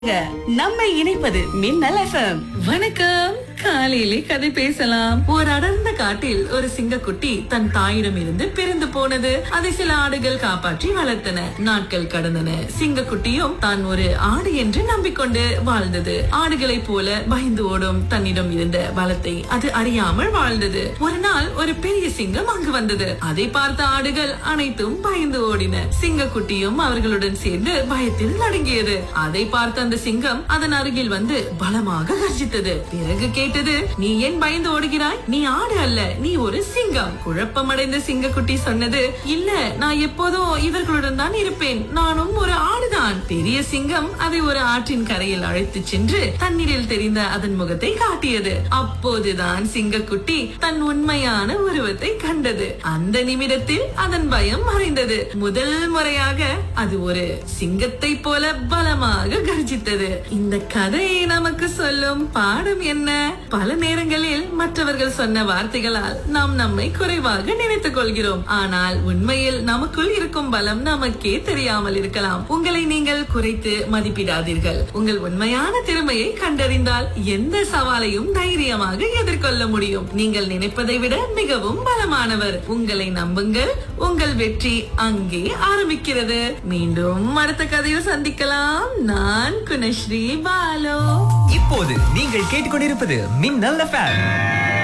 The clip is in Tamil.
நம்மை இணைப்பது மின்னல் எஃப்எம் வணக்கம் காலையிலே கதை பேசலாம் ஒரு அடர்ந்த காட்டில் ஒரு சிங்கக்குட்டி தன் தாயிடம் இருந்து பிரிந்து போனது அதை சில ஆடுகள் காப்பாற்றி வளர்த்தன நாட்கள் கடந்தன சிங்கக்குட்டியும் தான் ஒரு ஆடு என்று நம்பிக்கொண்டு வாழ்ந்தது ஆடுகளைப் போல பயந்து ஓடும் தன்னிடம் இருந்த பலத்தை அது அறியாமல் வாழ்ந்தது ஒரு நாள் ஒரு பெரிய சிங்கம் அங்கு வந்தது அதை பார்த்த ஆடுகள் அனைத்தும் பயந்து ஓடின சிங்கக்குட்டியும் அவர்களுடன் சேர்ந்து பயத்தில் நடுங்கியது அதை பார்த்த அந்த சிங்கம் அதன் அருகில் வந்து பலமாக கர்ஜித்தது பிறகு கேட்டது நீ ஏன் பயந்து ஓடுகிறாய் நீ ஆடு அல்ல நீ ஒரு சிங்கம் குழப்பமடைந்த சிங்கக்குட்டி சொன்னது இல்ல நான் எப்போதும் இவர்களுடன் தான் இருப்பேன் நானும் ஒரு ஆடுதான் பெரிய சிங்கம் அதை ஒரு ஆற்றின் கரையில் அழைத்து சென்று தண்ணீரில் தெரிந்த அதன் முகத்தை காட்டியது அப்போதுதான் சிங்கக்குட்டி தன் உண்மையான உருவத்தை கண்டது அந்த நிமிடத்தில் அதன் பயம் மறைந்தது முதல் முறையாக அது ஒரு சிங்கத்தை போல பலமாக கர்ஜித்தது இந்த கதை நமக்கு சொல்லும் பாடம் என்ன பல நேரங்களில் மற்றவர்கள் சொன்ன வார்த்தைகளால் நாம் நம்மை குறைவாக நினைத்துக் கொள்கிறோம் ஆனால் உண்மையில் நமக்குள் இருக்கும் பலம் நமக்கே தெரியாமல் இருக்கலாம் உங்களை நீங்கள் குறைத்து மதிப்பிடாதீர்கள் உங்கள் உண்மையான திறமையை கண்டறிந்தால் எந்த சவாலையும் தைரியமாக எதிர்கொள்ள முடியும் நீங்கள் நினைப்பதை விட மிகவும் பலமானவர் உங்களை நம்புங்கள் உங்கள் வெற்றி அங்கே ஆரம்பிக்கிறது மீண்டும் அடுத்த கதையில் சந்திக்கலாம் நான் குணஸ்ரீ பாலோ இப்போது நீங்கள் கேட்டுக்கொண்டிருப்பது மின்னல் எஃப்எம்